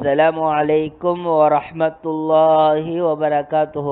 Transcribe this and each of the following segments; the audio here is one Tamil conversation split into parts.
السلام عليكم ورحمة الله وبركاته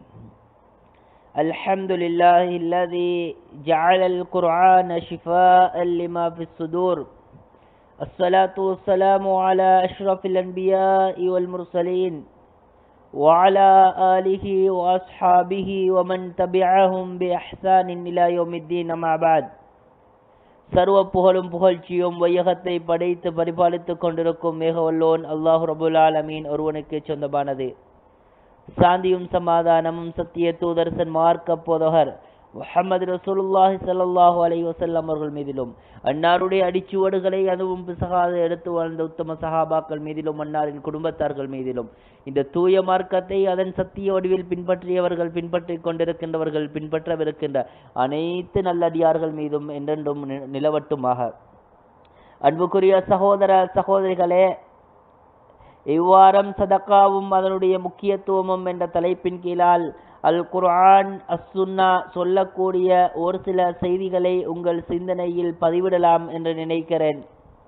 الحمد لله الذي جعل القرآن شفاء لما في الصدور الصلاة والسلام على أشرف الأنبياء والمرسلين وعلى آله وأصحابه ومن تبعهم بإحسان إلى يوم الدين أما بعد சர்வ புகழும் புகழ்ச்சியும் வையகத்தை படைத்து பரிபாலித்துக் கொண்டிருக்கும் மேகவல்லோன் அல்லாஹு ரபுல் ஆலமீன் ஒருவனுக்கு சொந்தமானது சாந்தியும் சமாதானமும் சத்திய தூதர்சன் மார்க்க போதகர் முஹம்மது ரசூலுல்லாஹி ஸல்லல்லாஹு அலைஹி வஸல்லம் அவர்கள் மீதிலும் அன்னாருடைய அடிச்சுவடுகளை அதுவும் பிசகாது எடுத்து வாழ்ந்த உத்தம சஹாபாக்கள் மீதிலும் அன்னாரின் குடும்பத்தார்கள் மீதிலும் இந்த தூய மார்க்கத்தை அதன் சத்திய வடிவில் பின்பற்றியவர்கள் பின்பற்றிக் கொண்டிருக்கின்றவர்கள் பின்பற்றவிருக்கின்ற அனைத்து நல்லடியார்கள் மீதும் என்றென்றும் நி- நிலவட்டுமாக அன்புக்குரிய சகோதர சகோதரிகளே இவ்வாரம் சதக்காவும் அதனுடைய முக்கியத்துவமும் என்ற தலைப்பின் கீழால் அல் குர்ஆன் அஸ்ஸுன்னா சொல்லக்கூடிய ஒரு சில செய்திகளை உங்கள் சிந்தனையில் பதிவிடலாம் என்று நினைக்கிறேன்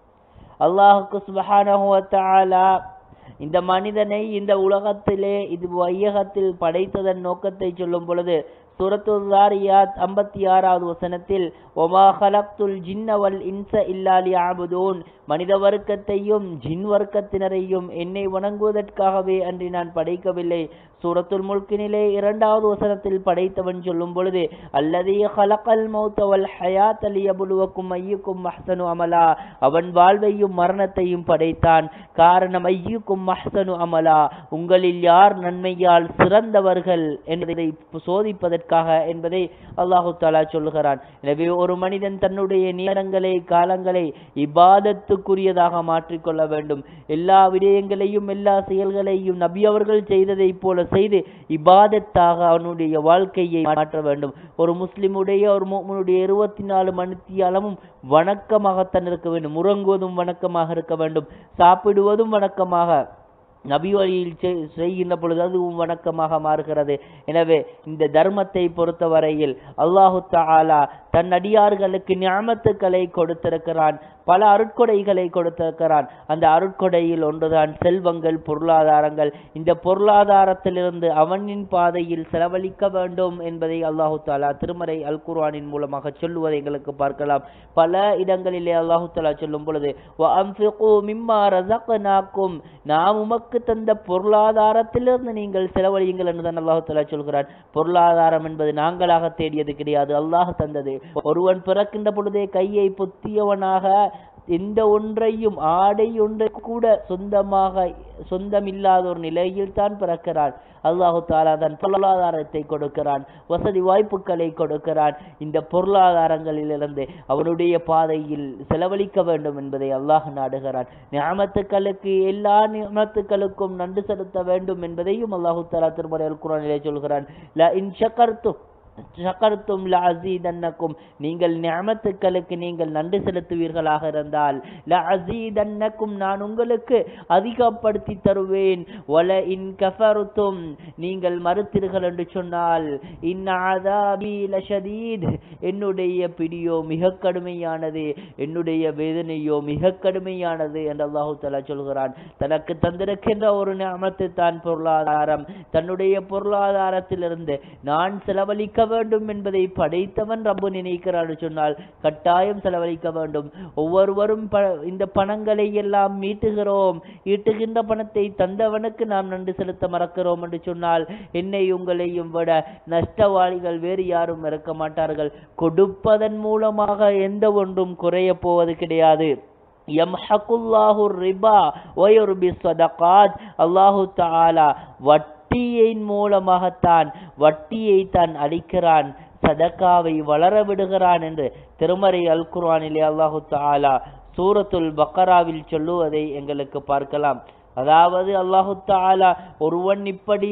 அல்லாஹுக்கு சுபஹானஹு வ தஆலா இந்த மனிதனை இந்த உலகத்திலே இது வையகத்தில் படைத்ததன் நோக்கத்தை சொல்லும் பொழுது சூரத்துல் தாரியாத் ஐம்பத்தி ஆறாவது வசனத்தில் ஒமா ஹலக்துல் ஜின்ன வல் இன்ச இல்லா லியஅபுதூன் மனித வர்க்கத்தையும் ஜின் வர்க்கத்தினரையும் என்னை வணங்குவதற்காகவே அன்றி நான் படைக்கவில்லை சூரத்துல் முல்கினிலே இரண்டாவது வசனத்தில் படைத்தவன் சொல்லும் பொழுது அல்லது ஹலக்கல் மௌத்த வல் ஹயாத் லியபுலுவக்கும் ஐயுக்கும் மஹ்சனு அமலா அவன் வாழ்வையும் மரணத்தையும் படைத்தான் காரணம் ஐயுக்கும் மஹ்சனு அமலா உங்களில் யார் நன்மையால் சிறந்தவர்கள் என்பதை சோதிப்பதற்காக என்பதை அல்லாஹு தாலா சொல்லுகிறான் எனவே ஒரு மனிதன் தன்னுடைய நேரங்களை காலங்களை இபாதத்துக்குரியதாக மாற்றிக்கொள்ள வேண்டும் எல்லா விடயங்களையும் எல்லா செயல்களையும் நபி அவர்கள் செய்ததைப் போல செய்து இபாதத்தாக அவனுடைய வாழ்க்கையை மாற்ற வேண்டும் ஒரு முஸ்லிமுடைய ஒரு முஃமினுடைய இருபத்தி நாலு மணித்தியாலமும் வணக்கமாகத்தான் இருக்க வேண்டும் உறங்குவதும் வணக்கமாக இருக்க வேண்டும் சாப்பிடுவதும் வணக்கமாக நபி வழியில் செய்- செய்கின்ற பொழுது அதுவும் வணக்கமாக மாறுகிறது எனவே இந்த தர்மத்தை பொறுத்தவரையில் அல்லாஹு தஆலா தன் அடியார்களுக்கு ஞாமத்துக்களை கொடுத்திருக்கிறான் பல அருட்கொடைகளை கொடுத்திருக்கிறான் அந்த அருட்கொடையில் ஒன்றுதான் செல்வங்கள் பொருளாதாரங்கள் இந்த பொருளாதாரத்திலிருந்து அவனின் பாதையில் செலவழிக்க வேண்டும் என்பதை அல்லாஹு தாலா திருமறை அல் குர்ஆனின் மூலமாக சொல்லுவதை எங்களுக்கு பார்க்கலாம் பல இடங்களிலே அல்லாஹு தாலா சொல்லும் பொழுது "வஅன்ஃபிகூ மிம்மா ரஸக்னாக்கும் நாம் உமக்கு தந்த பொருளாதாரத்திலிருந்து நீங்கள் செலவழியுங்கள் என்று தான் அல்லாஹு தாலா சொல்கிறான் பொருளாதாரம் என்பது நாங்களாக தேடியது கிடையாது அல்லாஹ் தந்தது ஒருவன் பிறக்கின்ற பொழுதே கையை பொத்தியவனாக எந்த ஒன்றையும் ஆடை ஒன்றை கூட சொந்தமாக சொந்தமில்லாத ஒரு நிலையில் தான் பிறக்கிறான் அல்லாஹு தாலா தன் பொருளாதாரத்தை கொடுக்கிறான் வசதி வாய்ப்புகளை கொடுக்கிறான் இந்த பொருளாதாரங்களிலிருந்து அவனுடைய பாதையில் செலவழிக்க வேண்டும் என்பதை அல்லாஹ் நாடுகிறான் ஞாமத்துக்களுக்கு எல்லா நியமத்துக்களுக்கும் நன்றி செலுத்த வேண்டும் என்பதையும் அல்லாஹு தாலா திருமறை அல் குரானிலே சொல்கிறான் ல இன் ஷக்கர்த்தும் ஷக்கர்த்தும் லஅஸீதன்னக்கும் நீங்கள் நியமத்துக்களுக்கு நீங்கள் நன்றி செலுத்துவீர்களாக இருந்தால் லஅஸீதன்னக்கும் நான் உங்களுக்கு அதிகப்படுத்தி தருவேன் வல இன் கஃபர்தும் நீங்கள் மறுத்தீர்கள் என்று சொன்னால் இன் அஸாபி லஷதீத் என்னுடைய பிடியோ மிக கடுமையானது என்னுடைய வேதனையோ மிக கடுமையானது என்று அல்லாஹு தஆலா சொல்கிறான் தனக்கு தந்திருக்கின்ற ஒரு நியமத்து தான் பொருளாதாரம் தன்னுடைய பொருளாதாரத்திலிருந்து நான் செலவழிக்க வேண்டும் என்பதை படைத்தவன் ரப்பு நினைக்கிறான் என்று சொன்னால் கட்டாயம் செலவழிக்க வேண்டும் ஒவ்வொருவரும் ப இந்த பணங்களை எல்லாம் மீட்டுகிறோம் ஈட்டுகின்ற பணத்தை தந்தவனுக்கு நாம் நன்றி செலுத்த மறக்கிறோம் என்று சொன்னால் என்னை உங்களையும் விட நஷ்டவாளிகள் வேறு யாரும் இருக்க மாட்டார்கள் கொடுப்பதன் மூலமாக எந்த ஒன்றும் குறைய போவது கிடையாது யம்ஹகுல்லாஹு ரிபா வயுர்பி ஸதகாத் அல்லாஹு தஆலா வட்டியின் மூலமாகத்தான் வட்டியை தான் அளிக்கிறான் சதக்காவை வளர விடுகிறான் என்று திருமறை அல் குர்ஆனிலே அல்லாஹு தஆலா சூரத்துல் பக்கராவில் சொல்லுவதை எங்களுக்கு பார்க்கலாம் அதாவது அல்லாஹு தஆலா ஒருவன் இப்படி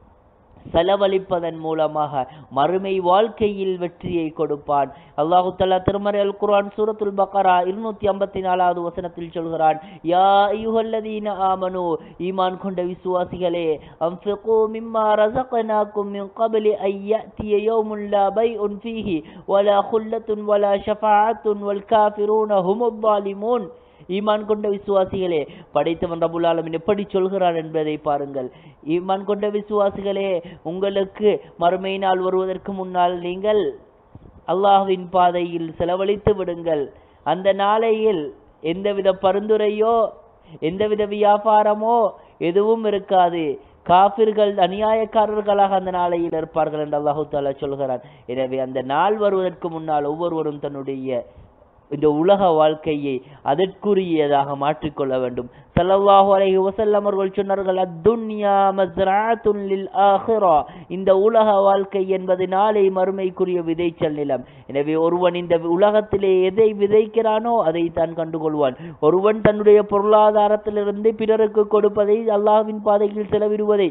செலவழிப்பதன் மூலமாக மறுமை வாழ்க்கையில் வெற்றியை கொடுப்பான் அல்லாஹு தஆலா திருமறை அல் குர்ஆன் சூரத்துல் பக்கரா இருநூத்தி ஐம்பத்தி நாலாவது வசனத்தில் சொல்கிறான் யா அய்யுஹல்லதீன ஆமனு ஈமான் கொண்ட விசுவாசிகளே அன்ஃபிகு மிம்மா ரஸக்னாக்கும் மின் கப்லி அன் யஅதிய யௌமுன் லா பைஉன் ஃபீஹி வலா குல்லத்துன் வலா ஷஃபாஅத்துன் வல் காஃபிரூன ஹுமுல் ظالمون ஈமான் கொண்ட விசுவாசிகளே படைத்தவன் ரபுல் ஆலமீன் எப்படி சொல்கிறான் என்பதை பாருங்கள் ஈமான் கொண்ட விசுவாசிகளே உங்களுக்கு மறுமை நாள் வருவதற்கு முன்னால் நீங்கள் அல்லாஹ்வின் பாதையில் செலவழித்து விடுங்கள் அந்த நாளையில் எந்தவித பரிந்துரையோ எந்தவித வியாபாரமோ எதுவும் இருக்காது காபிர்கள் அநியாயக்காரர்களாக அந்த நாளையில் இருப்பார்கள் என்று அல்லாஹு தாலா சொல்கிறான் எனவே அந்த நாள் வருவதற்கு முன்னால் ஒவ்வொருவரும் தன்னுடைய இந்த உலக வாழ்க்கையை அதற்குரியதாக மாற்றிக்கொள்ள வேண்டும் ஸல்லல்லாஹு அலைஹி வஸல்லம் அவர்கள் சொன்னார்கள் அத்துன்யா மஸ்ரஅத்துன் லில் ஆஹிரா இந்த உலக வாழ்க்கை என்பது நாளை மறுமைக்குரிய விதைச்சல் நிலம் எனவே ஒருவன் இந்த உலகத்திலே எதை விதைக்கிறானோ அதை தான் கண்டுகொள்வான் ஒருவன் தன்னுடைய பொருளாதாரத்திலிருந்து பிறருக்கு கொடுப்பதை அல்லாஹ்வின் பாதையில் செலவிடுவதை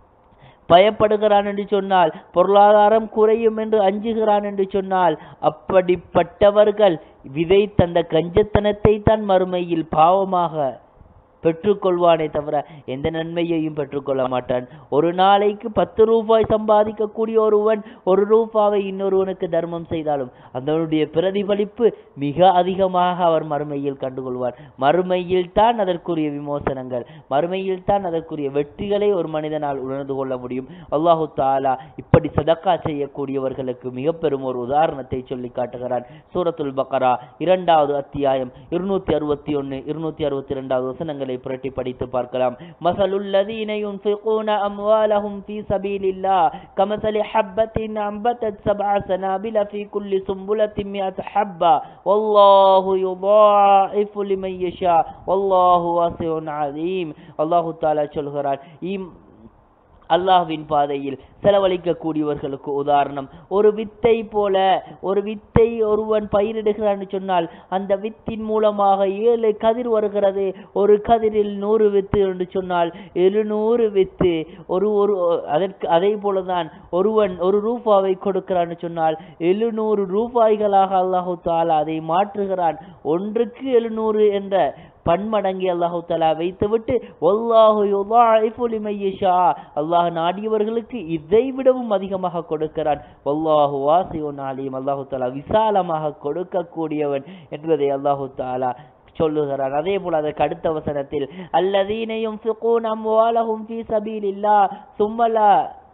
பயப்படுகிறான் என்று சொன்னால் பொருளாதாரம் குறையும் என்று அஞ்சுகிறான் என்று சொன்னால் அப்படிப்பட்டவர்கள் விதை தந்த கஞ்சத்தனத்தை தான் மறுமையில் பாவமாக பெற்றுக்கொள்வானே தவிர எந்த நன்மையையும் பெற்றுக்கொள்ள மாட்டான் ஒரு நாளைக்கு பத்து ரூபாய் சம்பாதிக்கக்கூடிய ஒருவன் ஒரு ரூபாவை இன்னொருவனுக்கு தர்மம் செய்தாலும் அதனுடைய பிரதிபலிப்பு மிக அதிகமாக அவர் மறுமையில் கண்டுகொள்வார் மறுமையில் தான் அதற்குரிய விமோசனங்கள் மறுமையில் தான் அதற்குரிய வெற்றிகளை ஒரு மனிதனால் உணர்ந்து கொள்ள முடியும் அல்லாஹு தாலா இப்படி சதக்கா செய்யக்கூடியவர்களுக்கு மிக பெரும் ஒரு உதாரணத்தை சொல்லி காட்டுகிறான் சூரத்துல் பக்கரா இரண்டாவது அத்தியாயம் இருநூத்தி அறுபத்தி ஒன்னு இருநூத்தி அறுபத்தி இரண்டாவது வசனங்களை புரட்டி படித்து பார்க்கலாம் மசலுல்லதீன யுன்ஃபிகூன அம்வாலஹும் ஃபீ சபீலில்லாஹ் கமஸலி ஹப்பத்தின் அம்பதத் சப்அ சனாபில ஃபீ குல்லி சும்புலத்தின் மிஅத் ஹப்பா வல்லாஹு யுதாஇஃபு லிமன் யஷா வல்லாஹு வாசிஉன் அலீம் அல்லாஹ் தஆலா சொல்கிறார் ஈம் அல்லாஹ்வின் பாதையில் செலவழிக்கக்கூடியவர்களுக்கு உதாரணம் ஒரு வித்தை போல ஒரு வித்தை ஒருவன் பயிரிடுகிறான்னு சொன்னால் அந்த வித்தின் மூலமாக ஏழு கதிர் வருகிறது ஒரு கதிரில் நூறு வித்து என்று சொன்னால் எழுநூறு வித்து ஒரு ஒரு அதற்கு அதே போலதான் ஒருவன் ஒரு ரூபாவை கொடுக்கிறான்னு சொன்னால் எழுநூறு ரூபாய்களாக அல்லாஹு தாலா அதை மாற்றுகிறான் ஒன்றுக்கு எழுநூறு என்ற பன்மடங்கி அல்லாஹு தலா வைத்துவிட்டு ஒல்லாஹு யுதாஇஃபு லிமன் யஷா அல்லாஹ் நாடியவர்களுக்கு இதை விடவும் அதிகமாக கொடுக்கிறான் ஒல்லாஹு வாசியுன் அலீம் அல்லாஹு தலா விசாலமாக கொடுக்கக்கூடியவன் என்பதை அல்லாஹு தாலா சொல்லுகிறான் அதே போல அதற்கு அடுத்த வசனத்தில் அல்லதீனையும் ஃபிகூன் அம்வாலஹும் ஃபீ சபீலில்லாஹ் சும்மலா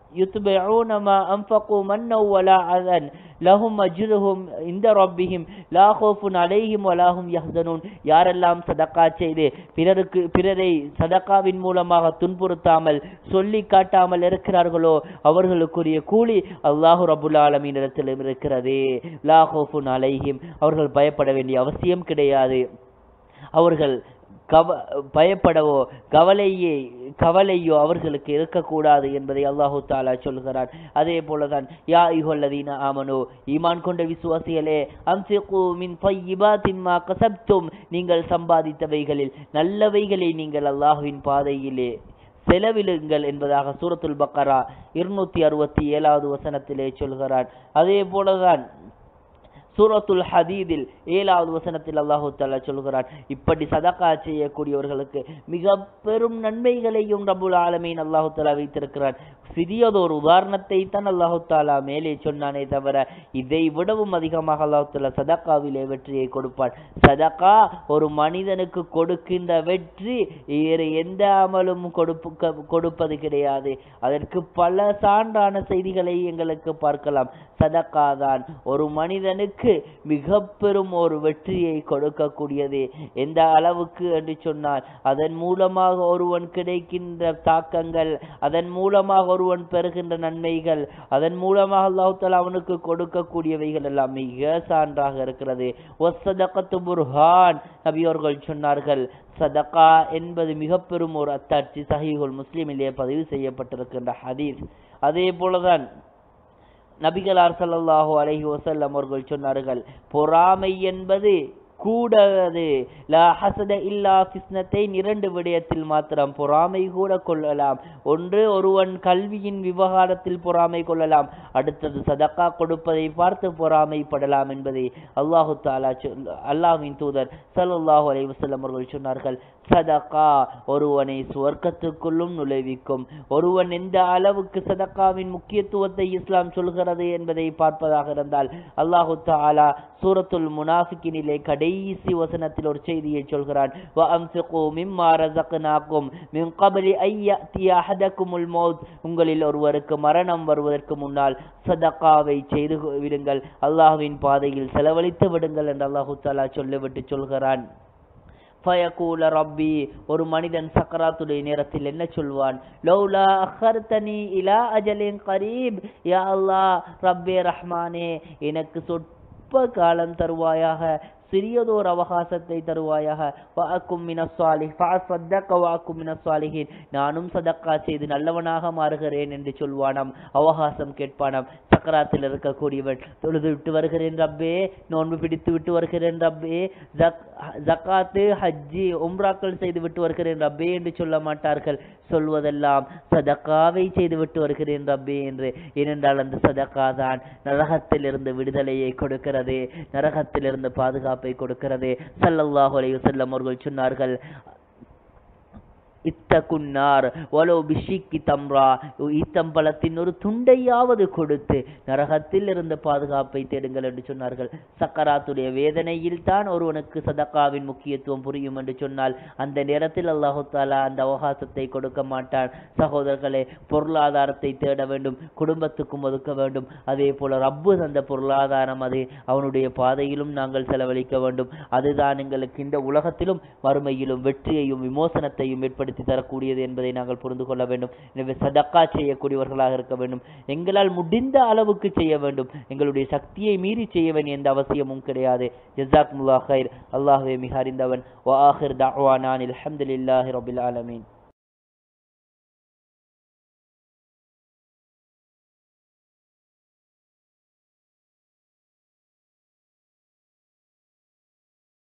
يتبعون ما أنفقوا منا ولا أذى لهم أجرهم عند ربهم لا خوف عليهم ولا هم يحزنون யாரெல்லாம் சதக்கா செய்து பிறருக்கு பிறரை சதக்காவின் மூலமாக துன்புறுத்தாமல் சொல்லி காட்டாமல் இருக்கிறார்களோ அவர்களுக்குரிய கூலி அல்லாஹு ரபுல் ஆலமீனிடத்திலும் இருக்கிறது லா ஹோஃபுன் அலைஹிம் அவர்கள் பயப்பட வேண்டிய அவசியம் கிடையாது அவர்கள் கவ பயப்படவோ கவலையே கவலையோ அவர்களுக்கு இருக்கக்கூடாது என்பதை அல்லாஹு தாலா சொல்கிறான் அதே போலதான் யா இஹொல்லதீன ஆமனோ ஈமான் கொண்ட விசுவாசிகளே அம்சிகு மின் பையிபாத்தின் மா கசப்தும் நீங்கள் சம்பாதித்தவைகளில் நல்லவைகளை நீங்கள் அல்லாஹுவின் பாதையிலே செலவிடுங்கள் என்பதாக சூரத்துல் பக்கரா இருநூத்தி அறுபத்தி ஏழாவது வசனத்திலே சொல்கிறான் அதே போலதான் சூரத்துல் ஹதீதில் ஏழாவது வசனத்தில் அல்லாஹு தாலா சொல்கிறான் இப்படி சதக்கா செய்யக்கூடியவர்களுக்கு மிக பெரும் நன்மைகளையும் ரபுல் ஆலமீன் அல்லாஹு தாலா வைத்திருக்கிறான் சிறியதொரு உதாரணத்தை தான் அல்லாஹு தாலா மேலே சொன்னானே தவிர இதை விடவும் அதிகமாக அல்லாஹு தாலா சதக்காவிலே வெற்றியை கொடுப்பான் சதக்கா ஒரு மனிதனுக்கு கொடுக்கின்ற வெற்றி வேறு எந்த அமலும் கொடுப்பு கொடுப்பது கிடையாது அதற்கு பல சான்றான செய்திகளை எங்களுக்கு பார்க்கலாம் சதக்கா தான் ஒரு மனிதனுக்கு மிக பெரும் ஒரு வெற்றியை கொடுக்கக்கூடியது எந்த அளவுக்கு என்று சொன்னால் அதன் மூலமாக ஒருவன் கிடைக்கின்ற தாக்கங்கள் அதன் மூலமாக ஒருவன் பெறுகின்ற நன்மைகள் அதன் மூலமாக அல்லாஹு தாலா அவனுக்கு கொடுக்கக்கூடியவைகள் எல்லாம் மிக சான்றாக இருக்கிறது ஒசதகத்து புர்ஹான் நபியோர்கள் சொன்னார்கள் சதகா என்பது மிக பெரும் ஒரு அத்தாட்சி சஹீஹுல் முஸ்லிமிலே பதிவு செய்யப்பட்டிருக்கின்ற ஹதீஸ் அதே போலதான் நபிகளார் ஸல்லல்லாஹு அலைஹி வஸல்லம் அவர்கள் சொன்னார்கள் பொறாமை என்பது கூடாது லா ஹசத இல்லா ஃபிஸ்னத்தைன் இரண்டு விடயத்தில் மாத்திரம் பொறாமை கூட கொள்ளலாம் ஒன்று ஒருவன் கல்வியின் விவகாரத்தில் பொறாமை கொள்ளலாம் அடுத்தது சதக்கா கொடுப்பதை பார்த்து பொறாமைப்படலாம் என்பதை அல்லாஹு தாலா சொல் அல்லாஹ்வின் தூதர் ஸல்லல்லாஹு அலைஹி வஸல்லம் அவர்கள் சொன்னார்கள் சதக்கா ஒருவனை சுவர்க்கத்துக்குள்ளும் நுழைவிக்கும் ஒருவன் எந்த அளவுக்கு சதக்காவின் முக்கியத்துவத்தை இஸ்லாம் சொல்கிறது என்பதை பார்ப்பதாக இருந்தால் அல்லாஹு தாலா சூரத்துல் முனாஃபிக்கினிலே கடைசி வசனத்தில் ஒரு செய்தியை சொல்கிறான் وَأَنْفِقُوا مِمَّا رَزَقْنَاكُمْ مِنْ قَبْلِ أَنْ يَأْتِيَ أَحَدَكُمُ الْمَوْتُ உங்களில் ஒருவருக்கு மரணம் வருவதற்கு முன்னால் சதகாவை செய்து விடுங்கள் அல்லாஹ்வின் பாதையில் செலவழித்து விடுங்கள் என்று அல்லாஹு தாலா சொல்லிவிட்டு சொல்கிறான் ஃபயகூல ரப்பி ஒரு மனிதன் சக்கராத்துடைய நேரத்தில் என்ன சொல்வான் லௌலா அஹர்தனி இலா அஜலின் கரீப் யா அல்லாஹ் ரப்பே ரஹ்மானே எனக்கு சொற்ப காலம் தருவாயாக சிறியதோர் அவகாசத்தை தருவாயாக வாக்கும் மினஸ்வாலிஹ் ஃபஅஸ்ஸதக வாக்கும் மினஸ்வாலிஹின் நானும் சதக்கா செய்து நல்லவனாக மாறுகிறேன் என்று சொல்வானாம் அவகாசம் கேட்பானாம் சக்கராத்தில் இருக்கக்கூடியவன் தொழுது விட்டு வருகிறேன் ரப்பே நோன்பு பிடித்து விட்டு வருகிறேன் ரப்பே ஜக் ஜக்காத்து ஹஜ்ஜி உம்ராக்கள் செய்து விட்டு வருகிறேன் ரப்பே என்று சொல்ல மாட்டார்கள் சொல்வதெல்லாம் சதக்காவை செய்து விட்டு வருகிறேன் ரப்பே என்று ஏனென்றால் அந்த சதக்கா தான் நரகத்திலிருந்து விடுதலையை கொடுக்கிறது நரகத்திலிருந்து பாதுகாப்பை கொடுக்கிறது ஸல்லல்லாஹு அலைஹி வஸல்லம் அவர்கள் சொன்னார்கள் இத்தகுன்னார் ஒலோ பிஷிக்கி தம்ரா ஈத்தம்பழத்தின் ஒரு துண்டையாவது கொடுத்து நரகத்தில் இருந்து பாதுகாப்பை தேடுங்கள் என்று சொன்னார்கள் சக்கராத்துடைய வேதனையில் தான் ஒருவனுக்கு சதக்காவின் முக்கியத்துவம் புரியும் என்று சொன்னால் அந்த நேரத்தில் அல்லாஹு தாலா அந்த அவகாசத்தை கொடுக்க மாட்டான் சகோதரர்களே பொருளாதாரத்தை தேட வேண்டும் குடும்பத்துக்கும் ஒதுக்க வேண்டும் அதே போல ரப்பு தந்த பொருளாதாரம் அது அவனுடைய பாதையிலும் நாங்கள் செலவழிக்க வேண்டும் அதுதான் எங்களுக்கு இந்த உலகத்திலும் மறுமையிலும் வெற்றியையும் விமோசனத்தையும் ஏற்படுத்தி தரக்கூடியது என்பதை நாங்கள் புரிந்து கொள்ள வேண்டும் எனவே சதக்கா செய்யக்கூடியவர்களாக இருக்க வேண்டும் எங்களால் முடிந்த அளவுக்கு செய்ய வேண்டும் எங்களுடைய சக்தியை மீறி செய்ய வேண்டிய எந்த அவசியமும் கிடையாது ஜஸாக் முல்லா ஹைர் அல்லாஹுவே மிக அறிந்தவன் வ ஆஹிர் தஅவானா அல்ஹம்துலில்லாஹி ரபில் ஆலமீன்